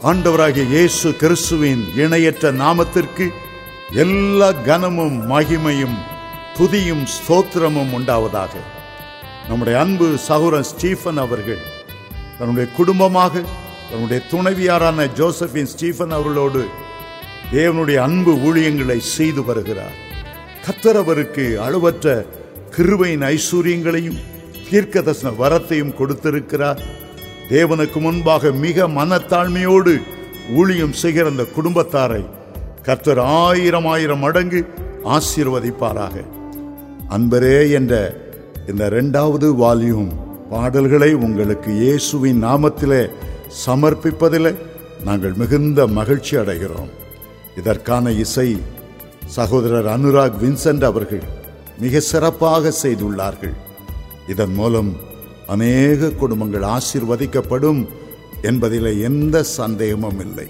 ஆண்டவராகிய இயேசு கிறிஸ்துவின் இணையற்ற நாமத்திற்கு எல்லா கனமும் மகிமையும் துதியும் ஸ்தோத்திரமும் உண்டாவதாக நம்முடைய அன்பு சகோதரன் ஸ்டீஃபன் அவர்கள் தன்னுடைய குடும்பமாக தன்னுடைய துணைவியாரான ஜோசபின் ஸ்டீஃபன் அவர்களோடு தேவனுடைய அன்பு ஊழியங்களை செய்து வருகிறார் கத்தர் அவருக்கு அளவற்ற கிருபையின் ஐஸ்வர்யங்களையும் தீர்க்கதர்சன வரத்தையும் கொடுத்திருக்கிறார் தேவனுக்கு முன்பாக மிக மனத்தாழ்மையோடு ஊழியம் செய்கிற அந்த குடும்பத்தாரை கர்த்தர் ஆயிரம் ஆயிரம் மடங்கு ஆசீர்வதிப்பாராக அன்பரே என்ற இந்த இரண்டாவது வால்யூம் பாடல்களை உங்களுக்கு இயேசுவின் நாமத்திலே சமர்ப்பிப்பதில் நாங்கள் மிகுந்த மகிழ்ச்சி அடைகிறோம் இதற்கான இசை சகோதரர் அனுராக் வின்சென்ட் அவர்கள் மிக சிறப்பாக செய்துள்ளார்கள் இதன் மூலம் அநேக குடும்பங்கள் ஆசீர்வதிக்கப்படும் என்பதில் எந்த சந்தேகமும் இல்லை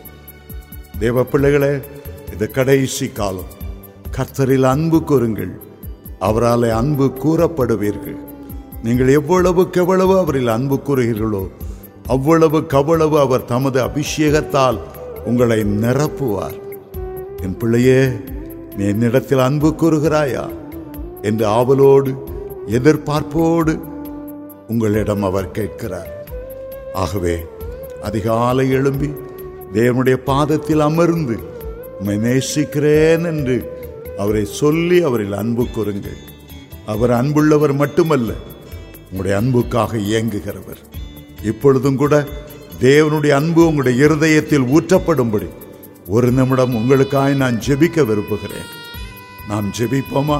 தேவ பிள்ளைகளே இது கடைசி காலம் கர்த்தரில் அன்பு கூறுங்கள் அவரால் அன்பு கூறப்படுவீர்கள் நீங்கள் எவ்வளவுக்கு எவ்வளவு அவரில் அன்பு கூறுகிறீர்களோ அவ்வளவுக்கு அவ்வளவு அவர் தமது அபிஷேகத்தால் உங்களை நிரப்புவார் என் பிள்ளையே நீ என்னிடத்தில் அன்பு கூறுகிறாயா என்று ஆவலோடு எதிர்பார்ப்போடு உங்களிடம் அவர் கேட்கிறார் ஆகவே அதிகாலை எழும்பி தேவனுடைய பாதத்தில் அமர்ந்து உம்மை நேசிக்கிறேன் என்று அவரை சொல்லி அவரில் அன்பு கூறுங்கள் அவர் அன்புள்ளவர் மட்டுமல்ல உங்களுடைய அன்புக்காக இயங்குகிறவர் இப்பொழுதும் கூட தேவனுடைய அன்பு உங்களுடைய இருதயத்தில் ஊற்றப்படும்படி ஒரு நிமிடம் உங்களுக்காய் நான் ஜெபிக்க விரும்புகிறேன் நாம் ஜெபிப்போமா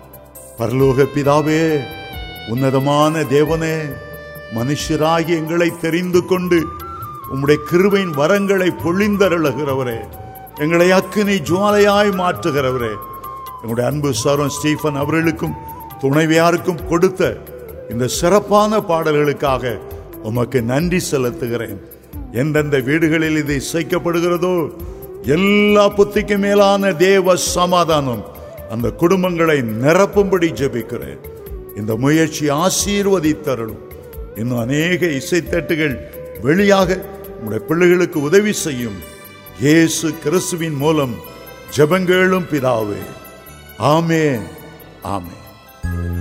பரலோக பிதாவே உன்னதமான தேவனே மனுஷராகி எங்களை தெரிந்து கொண்டு உம்முடைய கிருபையின் வரங்களை பொழிந்தருளுகிறவரே எங்களை அக்கினி ஜுவாலையாய் மாற்றுகிறவரே எங்களுடைய அன்பு சரம் ஸ்டீஃபன் அவர்களுக்கும் துணைவியாருக்கும் கொடுத்த இந்த சிறப்பான பாடல்களுக்காக உமக்கு நன்றி செலுத்துகிறேன் எந்தெந்த வீடுகளில் இது இசைக்கப்படுகிறதோ எல்லா புத்திக்கு மேலான தேவ சமாதானம் அந்த குடும்பங்களை நிரப்பும்படி ஜெபிக்கிறேன் இந்த முயற்சி ஆசீர்வதித்தருளும் இன்னும் அநேக இசைத்தட்டுகள் வெளியாக உங்களுடைய பிள்ளைகளுக்கு உதவி செய்யும் இயேசு கிறிஸ்துவின் மூலம் ஜெபங்களும் பிதாவே ஆமே ஆமே